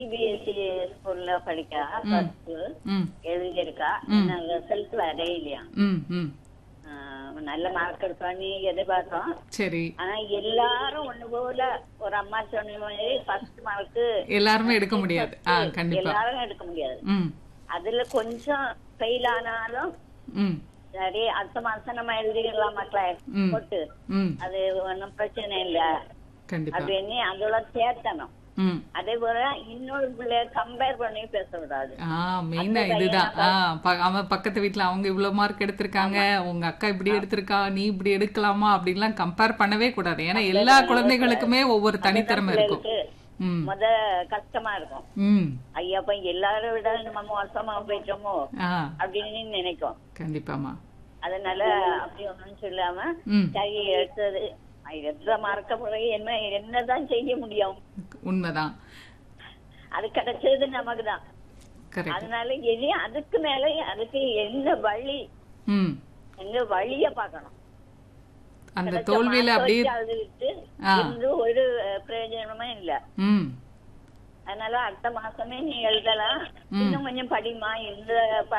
CBSE ஸ்கூல்ல படிக்கா first ம் எழுதியிருக்கா result வரையிலையா ம் ம் நல்ல மார்க் எடுப்பான்னு எதிர்பார்த்தோம் சரி ஆனா எல்லாரும் ஒண்ணு போல ஒரு அம்மா சொன்ன மாதிரி ஃபர்ஸ்ட் மார்க் எல்லாருமே எடுக்க முடியாது ஆ கண்டிப்பா எல்லாரும் எடுக்க முடியாது ம் அதுல கொஞ்சம் ஃபெயில் ஆனாலும் ம் சரி அடுத்த மாசம் நம்ம எழுதிடலாம் மக்களே ம். போட்டு ம் அது ஒன்றும் பிரச்சனை இல்ல கண்டிப்பா அப்படின்னு அதோட சேர்த்தணும் ம் அதே போல இன்னொரு பிள்ளைய கம்பேர் பண்ணி பேசக்கூடாது ஆ மெயினா இதுதான் ஆ ப- அவன் பக்கத்து வீட்ல அவங்க இவ்வளவு மார்க் எடுத்திருக்காங்க உங்க அக்கா இப்படி எடுத்திருக்கா நீ இப்படி எடுக்கலாமா அப்படின்லாம் கம்பேர் பண்ணவே கூடாது ஏன்னா எல்லா குழந்தைகளுக்குமே ஒவ்வொரு தனித்திறமை இருக்கும் பிள்ளைகளுக்கு ம் முத கஷ்டமா இருக்கும் ம் ஐயா அப்ப எல்லாரும் விட நம்ம மோசமா போயிட்டோமோ ஆ அப்படின்னு நினைக்கும் கண்டிப்பாமா அதனால அப்படி ஒண்ணும் சொல்லாம ம் சரி எடுத்தது எடுத்த மார்க்க பிறகு என்ன என்னதான் செய்ய முடியும் உண்மைதான் அது கிடைச்சது நமக்கு தான் கரெக்ட் அதனால இனி அதுக்கு மேல அதுக்கு என்ன வழி ம் எங்க வழிய பார்க்கணும் அந்த கிடைச்ச தோல்வியில mark அப்படியே வச்சு அழுதுகிட்டு ஆ. இருந்து ஒரு அஹ், பிரயோஜனமும் இல்ல ம் அதனால அடுத்த மாசமே நீ எழுதலாம் இன்னும் கொஞ்சம் படிமா இந்த